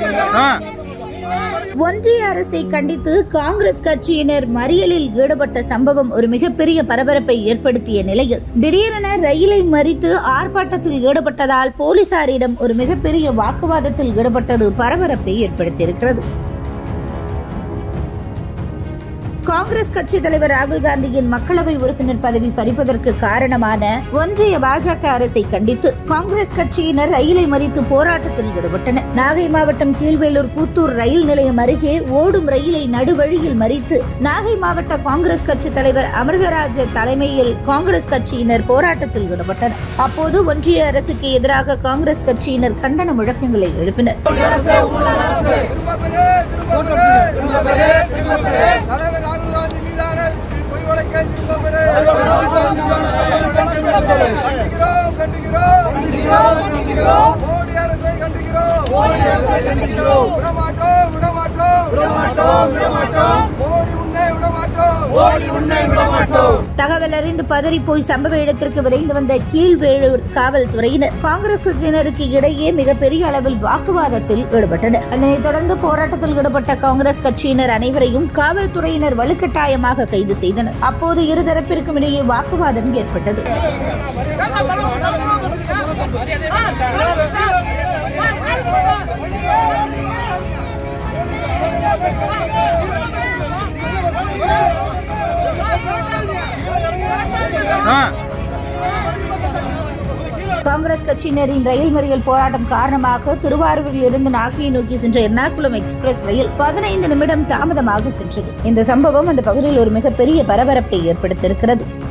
ஒன்றிய அரசை கண்டித்து காங்கிரஸ் கட்சியினர் மறியலில் ஈடுபட்ட சம்பவம் ஒரு மிகப்பெரிய பரபரப்பை ஏற்படுத்திய நிலையில் திடீரென ரயிலை மறித்து ஆர்ப்பாட்டத்தில் ஈடுபட்டதால் போலீசாரிடம் ஒரு மிகப்பெரிய வாக்குவாதத்தில் ஈடுபட்டது பரபரப்பை ஏற்படுத்தியிருக்கிறது காங்கிரஸ் கட்சி தலைவர் ராகுல் காந்தியின் மக்களவை உறுப்பினர் பதவி பறிப்பதற்கு காரணமான ஒன்றிய பாஜக அரசை கண்டித்து காங்கிரஸ் கட்சியினர் ரயிலை மறித்து போராட்டத்தில் ஈடுபட்டனர் நாகை மாவட்டம் கீழ்வேலூர் கூத்தூர் ரயில் நிலையம் அருகே ஓடும் ரயிலை நடுவழியில் மறித்து நாகை மாவட்ட காங்கிரஸ் கட்சி தலைவர் அமிர்தராஜ் தலைமையில் காங்கிரஸ் கட்சியினர் போராட்டத்தில் ஈடுபட்டனர் அப்போது ஒன்றிய அரசுக்கு எதிராக காங்கிரஸ் கட்சியினர் கண்டன முழக்கங்களை எழுப்பினர் திரும்ப பெறு, திரும்ப பெறு. தலைவர் ராகுல் காந்தி மீதான பொய் வழக்கை திரும்ப பெறு. கண்டிக்கிறோம் கண்டிக்கிறோம் மோடி அரசை கண்டிக்கிறோம் விடமாட்டோம் விடமாட்டோம் மோடி உன்னை விடமாட்டோம் தகவல் அறிந்து பதறி போய் சம்பவ இடத்திற்கு விரைந்து வந்த கீழ்வேளூர் காவல்துறையினர் காங்கிரஸ் கட்சியினருக்கு இடையே மிகப்பெரிய அளவில் வாக்குவாதத்தில் ஈடுபட்டனர் அதனைத் தொடர்ந்து போராட்டத்தில் ஈடுபட்ட காங்கிரஸ் கட்சியினர் அனைவரையும் காவல்துறையினர் வலுக்கட்டாயமாக கைது செய்தனர் அப்போது இருதரப்பிற்கும் இடையே வாக்குவாதம் ஏற்பட்டது காங்கிரஸ் கட்சியினரின் ரயில் மறியல் போராட்டம் காரணமாக திருவாரூரில் இருந்து நாகையை நோக்கி சென்ற எர்ணாகுளம் எக்ஸ்பிரஸ் ரயில் பதினைந்து நிமிடம் தாமதமாக சென்றது இந்த சம்பவம் அந்த பகுதியில் ஒரு மிகப்பெரிய பரபரப்பை ஏற்படுத்தியிருக்கிறது